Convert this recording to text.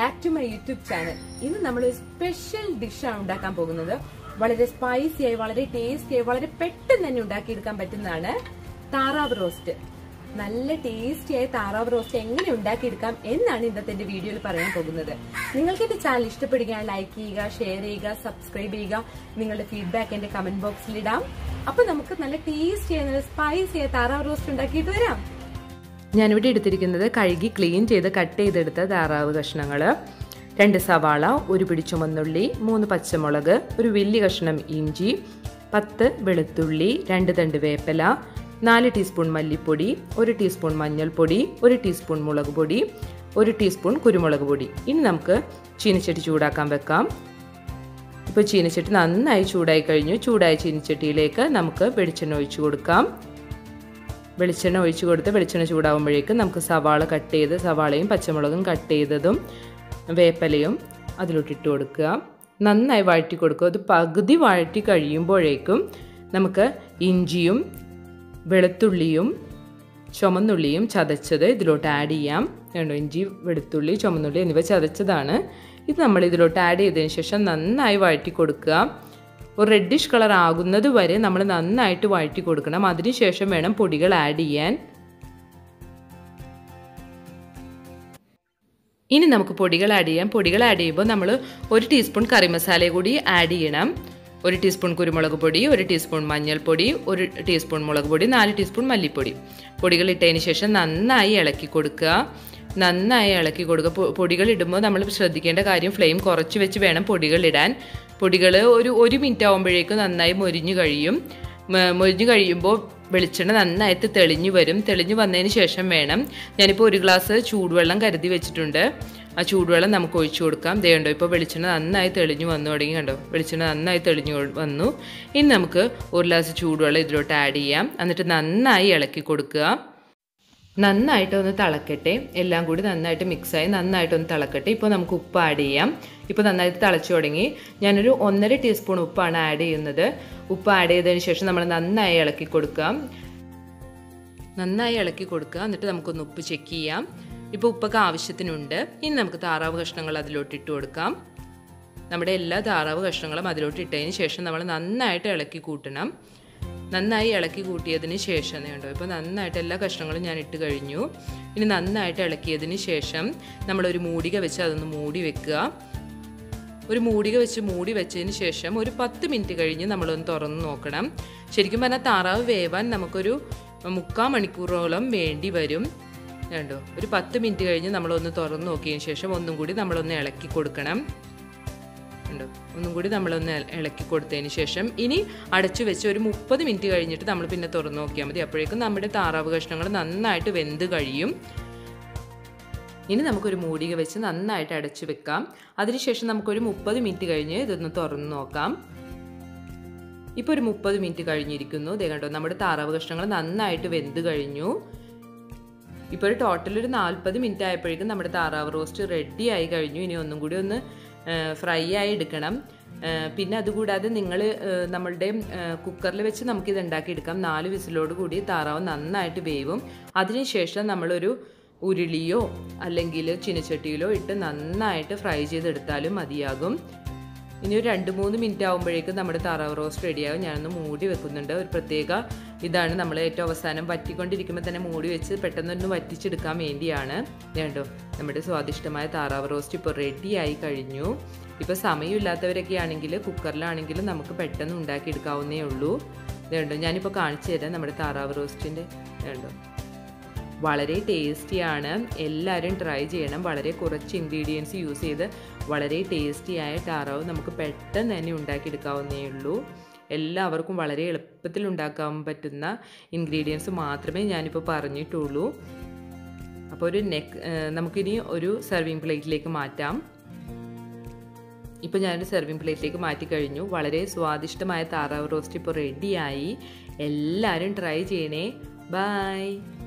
back to my YouTube channel ഇന്ന് നമ്മൾ ഒരു സ്പെഷ്യൽ ഡിഷാണ് ഉണ്ടാക്കാൻ പോകുന്നത് വളരെ സ്പൈസി ആയി വളരെ ടേസ്റ്റി ആയി വളരെ പെട്ടെന്ന് തന്നെ ഉണ്ടാക്കിയെടുക്കാൻ പറ്റുന്നതാണ് താറാവ് റോസ്റ്റ് നല്ല ടേസ്റ്റി ആയ താറാവ് റോസ്റ്റ് എങ്ങനെ ഉണ്ടാക്കിയെടുക്കാം എന്നാണ് ഇന്നത്തെ എന്റെ വീഡിയോയിൽ പറയാൻ പോകുന്നത് നിങ്ങൾക്ക് എന്റെ ചാനൽ ഇഷ്ടപ്പെടുകയാണ് ലൈക്ക് ചെയ്യുക ഷെയർ ചെയ്യുക സബ്സ്ക്രൈബ് ചെയ്യുക നിങ്ങളുടെ ഫീഡ്ബാക്ക് എന്റെ കമന്റ് ബോക്സിൽ ഇടാം അപ്പൊ നമുക്ക് നല്ല ടേസ്റ്റി ആയ നല്ല സ്പൈസി ആയ താറാവ് റോസ്റ്റ് ഉണ്ടാക്കിയിട്ട് വരാം ഞാനിവിടെ എടുത്തിരിക്കുന്നത് കഴുകി ക്ലീൻ ചെയ്ത് കട്ട് ചെയ്തെടുത്ത താറാവ് കഷ്ണങ്ങൾ രണ്ട് സവാള ഒരു പിടി ചുമന്നുള്ളി മൂന്ന് പച്ചമുളക് ഒരു വലിയ കഷ്ണം ഇഞ്ചി പത്ത് വെളുത്തുള്ളി രണ്ട് തണ്ട് വേപ്പല നാല് ടീസ്പൂൺ മല്ലിപ്പൊടി ഒരു ടീസ്പൂൺ മഞ്ഞൾപ്പൊടി ഒരു ടീസ്പൂൺ മുളക് പൊടി ഒരു ടീസ്പൂൺ കുരുമുളക് പൊടി ഇനി നമുക്ക് ചീനിച്ചട്ടി ചൂടാക്കാൻ വെക്കാം ഇപ്പോൾ ചീനിച്ചട്ടി നന്നായി ചൂടായി കഴിഞ്ഞു ചൂടായ ചീനിച്ചട്ടിയിലേക്ക് നമുക്ക് വെളിച്ചെണ്ണ ഒഴിച്ചു കൊടുക്കാം വെളിച്ചെണ്ണ ഒഴിച്ച് കൊടുത്ത് വെളിച്ചെണ്ണ ചൂടാകുമ്പോഴേക്കും നമുക്ക് സവാള കട്ട് ചെയ്ത് സവാളയും പച്ചമുളകും കട്ട് ചെയ്തതും വേപ്പലയും അതിലോട്ടിട്ട് കൊടുക്കുക നന്നായി വഴറ്റി കൊടുക്കുക അത് പകുതി വഴറ്റി കഴിയുമ്പോഴേക്കും നമുക്ക് ഇഞ്ചിയും വെളുത്തുള്ളിയും ചുമന്നുള്ളിയും ചതച്ചത് ഇതിലോട്ട് ആഡ് ചെയ്യാം കണ്ടോ ഇഞ്ചി വെളുത്തുള്ളി ചുമന്നുള്ളി എന്നിവ ചതച്ചതാണ് ഇത് നമ്മൾ ഇതിലോട്ട് ആഡ് ചെയ്തതിന് ശേഷം നന്നായി വഴറ്റി കൊടുക്കുക ഒരു റെഡിഷ് കളർ ആകുന്നത് വരെ നമ്മൾ നന്നായിട്ട് വഴറ്റി കൊടുക്കണം അതിനുശേഷം വേണം പൊടികൾ ആഡ് ചെയ്യാൻ ഇനി നമുക്ക് പൊടികൾ ആഡ് ചെയ്യാം പൊടികൾ ആഡ് ചെയ്യുമ്പോൾ നമ്മൾ ഒരു ടീസ്പൂൺ കറി മസാല കൂടി ആഡ് ചെയ്യണം ഒരു ടീസ്പൂൺ കുരുമുളക് പൊടി ഒരു ടീസ്പൂൺ മഞ്ഞൾപ്പൊടി ഒരു ടീസ്പൂൺ മുളക് പൊടി നാല് ടീസ്പൂൺ മല്ലിപ്പൊടി പൊടികൾ ഇട്ടതിന് ശേഷം നന്നായി ഇളക്കി കൊടുക്കുക നന്നായി ഇളക്കി കൊടുക്കുക പൊടികൾ ഇടുമ്പോൾ നമ്മൾ ശ്രദ്ധിക്കേണ്ട കാര്യം ഫ്ലെയിം കുറച്ച് വെച്ച് വേണം പൊടികൾ ഇടാൻ പൊടികൾ ഒരു ഒരു മിനിറ്റ് ആകുമ്പോഴേക്കും നന്നായി മൊരിഞ്ഞു കഴിയും മൊരിഞ്ഞു കഴിയുമ്പോൾ വെളിച്ചെണ്ണ നന്നായിട്ട് തെളിഞ്ഞു വരും തെളിഞ്ഞു വന്നതിന് ശേഷം വേണം ഞാനിപ്പോൾ ഒരു ഗ്ലാസ് ചൂടുവെള്ളം കരുതി വെച്ചിട്ടുണ്ട് ആ ചൂടുവെള്ളം നമുക്ക് ഒഴിച്ചു കൊടുക്കാം ദേ കണ്ടോ ഇപ്പോൾ വെളിച്ചെണ്ണ നന്നായി തെളിഞ്ഞു വന്നു തുടങ്ങി കണ്ടോ വെളിച്ചെണ്ണ നന്നായി തെളിഞ്ഞു വന്നു ഇനി നമുക്ക് ഒരു ഗ്ലാസ് ചൂടുവെള്ളം ഇതിലോട്ട് ആഡ് ചെയ്യാം എന്നിട്ട് നന്നായി ഇളക്കി കൊടുക്കുക നന്നായിട്ട് ഒന്ന് തിളക്കട്ടെ എല്ലാം കൂടി നന്നായിട്ട് മിക്സായി നന്നായിട്ട് ഒന്ന് തിളക്കട്ടെ ഇപ്പോൾ നമുക്ക് ഉപ്പ് ആഡ് ചെയ്യാം ഇപ്പോൾ നന്നായിട്ട് തിളച്ചു തുടങ്ങി ഞാനൊരു ഒന്നര ടീസ്പൂൺ ഉപ്പാണ് ആഡ് ചെയ്യുന്നത് ഉപ്പ് ആഡ് ചെയ്തതിന് ശേഷം നമ്മൾ നന്നായി ഇളക്കി കൊടുക്കാം നന്നായി ഇളക്കി കൊടുക്കുക എന്നിട്ട് നമുക്കൊന്ന് ഉപ്പ് ചെക്ക് ചെയ്യാം ഇപ്പോൾ ഉപ്പൊക്കെ ആവശ്യത്തിനുണ്ട് ഇനി നമുക്ക് താറാവ് കഷ്ണങ്ങൾ അതിലോട്ട് ഇട്ട് കൊടുക്കാം നമ്മുടെ എല്ലാ താറാവ് കഷ്ണങ്ങളും അതിലോട്ട് ഇട്ടതിന് ശേഷം നമ്മൾ നന്നായിട്ട് ഇളക്കി കൂട്ടണം നന്നായി ഇളക്കി കൂട്ടിയതിന് ശേഷം കണ്ടോ ഇപ്പോൾ നന്നായിട്ട് എല്ലാ കഷ്ണങ്ങളും ഞാൻ ഇട്ട് കഴിഞ്ഞു ഇനി നന്നായിട്ട് ഇളക്കിയതിന് ശേഷം നമ്മളൊരു മൂടിക വെച്ച് അതൊന്ന് മൂടി വെക്കുക ഒരു മൂടിക വെച്ച് മൂടി വെച്ചതിന് ശേഷം ഒരു പത്ത് മിനിറ്റ് കഴിഞ്ഞ് നമ്മളൊന്ന് തുറന്ന് നോക്കണം ശരിക്കും പറഞ്ഞാൽ താറാവ് വേവാൻ നമുക്കൊരു മുക്കാൽ മണിക്കൂറോളം വേണ്ടി വരും കണ്ടോ ഒരു പത്ത് മിനിറ്റ് കഴിഞ്ഞ് നമ്മളൊന്ന് തുറന്ന് നോക്കിയതിന് ശേഷം ഒന്നും കൂടി നമ്മളൊന്ന് ഇളക്കി കൊടുക്കണം ഉണ്ടോ ഒന്നും കൂടി നമ്മളൊന്ന് ഇളക്കി കൊടുത്തതിന് ശേഷം ഇനി അടച്ചു വെച്ച് ഒരു മുപ്പത് മിനിറ്റ് കഴിഞ്ഞിട്ട് നമ്മൾ പിന്നെ തുറന്നു നോക്കിയാൽ മതി അപ്പോഴേക്കും നമ്മുടെ താറാവ് കഷ്ണങ്ങൾ നന്നായിട്ട് വെന്ത് കഴിയും ഇനി നമുക്കൊരു മൂടിക വെച്ച് നന്നായിട്ട് അടച്ചു വെക്കാം അതിനുശേഷം നമുക്കൊരു മുപ്പത് മിനിറ്റ് കഴിഞ്ഞ് ഇതൊന്ന് തുറന്നു നോക്കാം ഇപ്പോൾ ഒരു മുപ്പത് മിനിറ്റ് കഴിഞ്ഞിരിക്കുന്നു ദേ കണ്ടോ നമ്മുടെ താറാവ് കഷ്ണങ്ങൾ നന്നായിട്ട് വെന്ത് കഴിഞ്ഞു ഇപ്പോൾ ഒരു ടോട്ടൽ ഒരു നാൽപ്പത് മിനിറ്റ് ആയപ്പോഴേക്കും നമ്മുടെ താറാവ് റോസ്റ്റ് റെഡി ആയി കഴിഞ്ഞു ഇനി ഒന്നും കൂടി ഒന്ന് ഫ്രൈ ആയി എടുക്കണം പിന്നെ അതുകൂടാതെ നിങ്ങൾ നമ്മളുടെ കുക്കറിൽ വെച്ച് നമുക്കിത് ഉണ്ടാക്കിയെടുക്കാം നാല് വിസിലോട് കൂടി താറാവ് നന്നായിട്ട് വേവും അതിനുശേഷം നമ്മളൊരു ഉരുളിയോ അല്ലെങ്കിൽ ചിനച്ചട്ടിയിലോ ഇട്ട് നന്നായിട്ട് ഫ്രൈ ചെയ്തെടുത്താലും മതിയാകും ഇനി ഒരു രണ്ട് മൂന്ന് മിനിറ്റ് ആകുമ്പോഴേക്കും നമ്മുടെ താറാവ് റോസ്റ്റ് റെഡിയാകും ഞാനൊന്ന് മൂടി വെക്കുന്നുണ്ട് ഒരു പ്രത്യേക ഇതാണ് നമ്മൾ ഏറ്റവും അവസാനം വറ്റിക്കൊണ്ടിരിക്കുമ്പോൾ തന്നെ മൂടി വെച്ച് പെട്ടെന്നൊന്ന് വറ്റിച്ചെടുക്കാൻ വേണ്ടിയാണ് വേണ്ടോ നമ്മുടെ സ്വാദിഷ്ടമായ താറാവ് റോസ്റ്റ് ഇപ്പോൾ റെഡിയായി കഴിഞ്ഞു ഇപ്പോൾ സമയമില്ലാത്തവരൊക്കെ ആണെങ്കിൽ കുക്കറിലാണെങ്കിലും നമുക്ക് പെട്ടെന്ന് ഉണ്ടാക്കിയെടുക്കാവുന്നേ ഉള്ളൂ വേണ്ടോ ഞാനിപ്പോൾ കാണിച്ചു തരാം നമ്മുടെ താറാവ് റോസ്റ്റിൻ്റെ വേണ്ടോ വളരെ ടേസ്റ്റിയാണ് എല്ലാവരും ട്രൈ ചെയ്യണം വളരെ കുറച്ച് ഇൻഗ്രീഡിയൻസ് യൂസ് ചെയ്ത് വളരെ ടേസ്റ്റിയായ ടാറാവ് നമുക്ക് പെട്ടെന്ന് തന്നെ ഉണ്ടാക്കിയെടുക്കാവുന്നേ ഉള്ളൂ എല്ലാവർക്കും വളരെ എളുപ്പത്തിൽ ഉണ്ടാക്കാൻ പറ്റുന്ന ഇൻഗ്രീഡിയൻസ് മാത്രമേ ഞാനിപ്പോൾ പറഞ്ഞിട്ടുള്ളൂ അപ്പോൾ ഒരു നെക്ക് നമുക്കിനി ഒരു സെർവിങ് പ്ലേറ്റിലേക്ക് മാറ്റാം ഇപ്പോൾ ഞാനൊരു സെർവിങ് പ്ലേറ്റിലേക്ക് മാറ്റി കഴിഞ്ഞു വളരെ സ്വാദിഷ്ടമായ താറാവ് റോസ്റ്റ് ഇപ്പോൾ റെഡിയായി എല്ലാവരും ട്രൈ ചെയ്യണേ ബൈ